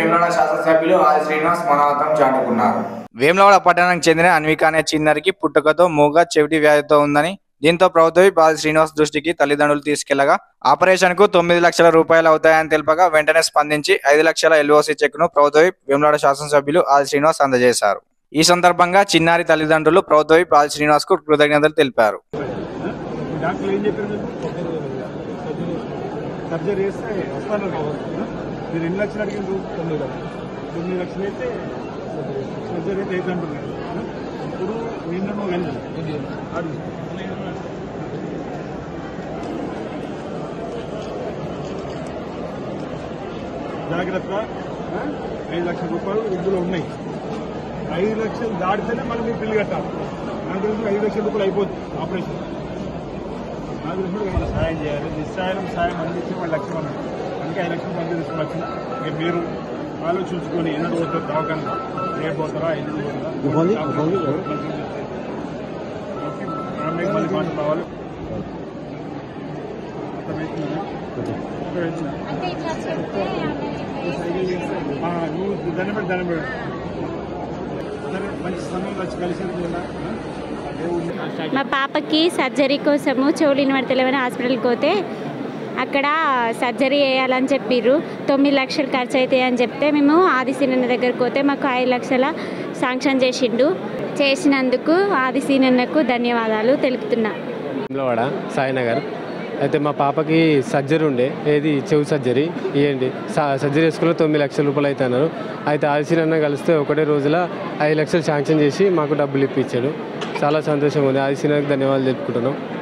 వేములవాడ శాసనసభ్యులు ఆది శ్రీనివాస్ మనోహతం చాటుకున్నారు వేములవాడ పట్టణానికి చెందిన అన్విక అనే చిన్నరికి పుట్టుకతో మూగ చెవిటి వ్యాధితో ఉందని దీంతో ప్రభుత్వ ఆది శ్రీనివాస్ దృష్టికి తల్లిదండ్రులు తీసుకెళ్లగా ఆపరేషన్ కు తొమ్మిది లక్షల రూపాయలు అవుతాయని తెలుపగా వెంటనే స్పందించి ఐదు లక్షల ఎల్ఓసి చెక్ ను ప్రభుత్వ వేములవాడ శాసనసభ్యులు ఆది శ్రీనివాస్ అందజేశారు ఈ సందర్భంగా చిన్నారి తల్లిదండ్రులు ప్రభుత్వ ఆది శ్రీనివాస్ కు కృతజ్ఞతలు తెలిపారు డాక్టర్లు ఏం చెప్పారు మీకు సర్జరీ చేస్తే వస్తాను మీరు ఎన్ని లక్షలు అడిగిండ్రు తొమ్మిది లక్షలు తొమ్మిది లక్షలు అయితే సర్జరీ అయితే అయితే అంటున్నారు ఇప్పుడు నిన్న నువ్వు వెళ్ళి అడుగు జాగ్రత్త ఆ? ఐదు లక్షల రూపాయలు ఇందులో ఉన్నాయి ఐదు లక్షలు దాటితేనే మనం మీరు బిల్లు కట్టాలి నాకు తెలిసి ఐదు లక్షల రూపాయలు అయిపోతుంది ఆపరేషన్ నాకు తెలిసి కూడా సాయం చేయాలి నిస్సాయం సాయం అందించి వాళ్ళు లక్షలు అన్నారు అందుకే ఐదు లక్షలు మంది తీసుకుని వచ్చిన ఇక మీరు ఆలోచించుకొని ఎన్నడూ పోతారు దవాఖాన రేపు పోతారా ఎన్నడూ పోతారా ఓకే, మళ్ళీ మాట రావాలి అర్థమవుతుందా? అర్థమవుతుందా? అంటే ఇట్లా చెప్తే ఆమె ఆ, నువ్వు దండం పెట్టి దండం పెట్టు సరే మంచి సమయం వచ్చి కలిసి కదా దేవుడిని మా పాపకి సర్జరీ కోసము చెవులు ఇన్వర్తలేమని హాస్పిటల్కి పోతే అక్కడ సర్జరీ చేయాలని చెప్పిర్రు తొమ్మిది లక్షలు ఖర్చు అవుతాయి అని చెప్తే మేము ఆదిశీనన్న దగ్గరికి పోతే మాకు ఐదు లక్షల శాంక్షన్ చేసిండు చేసినందుకు ఆదిశీనన్నకు ధన్యవాదాలు తెలుపుతున్నా వేములవాడ సాయినగర్ అయితే మా పాపకి సర్జరీ ఉండే ఏది చెవు సర్జరీ ఇవ్వండి సర్జరీ చేసుకున్న తొమ్మిది లక్షల రూపాయలు అయితే అన్నారు అయితే ఆర్సీని అన్న కలిస్తే ఒకటే రోజుల ఐదు లక్షలు శాంక్షన్ చేసి మాకు డబ్బులు ఇప్పించాడు చాలా సంతోషంగా ఉంది ఆర్సీనకు ధన్యవాదాలు తెలుపుకుంటున్నాం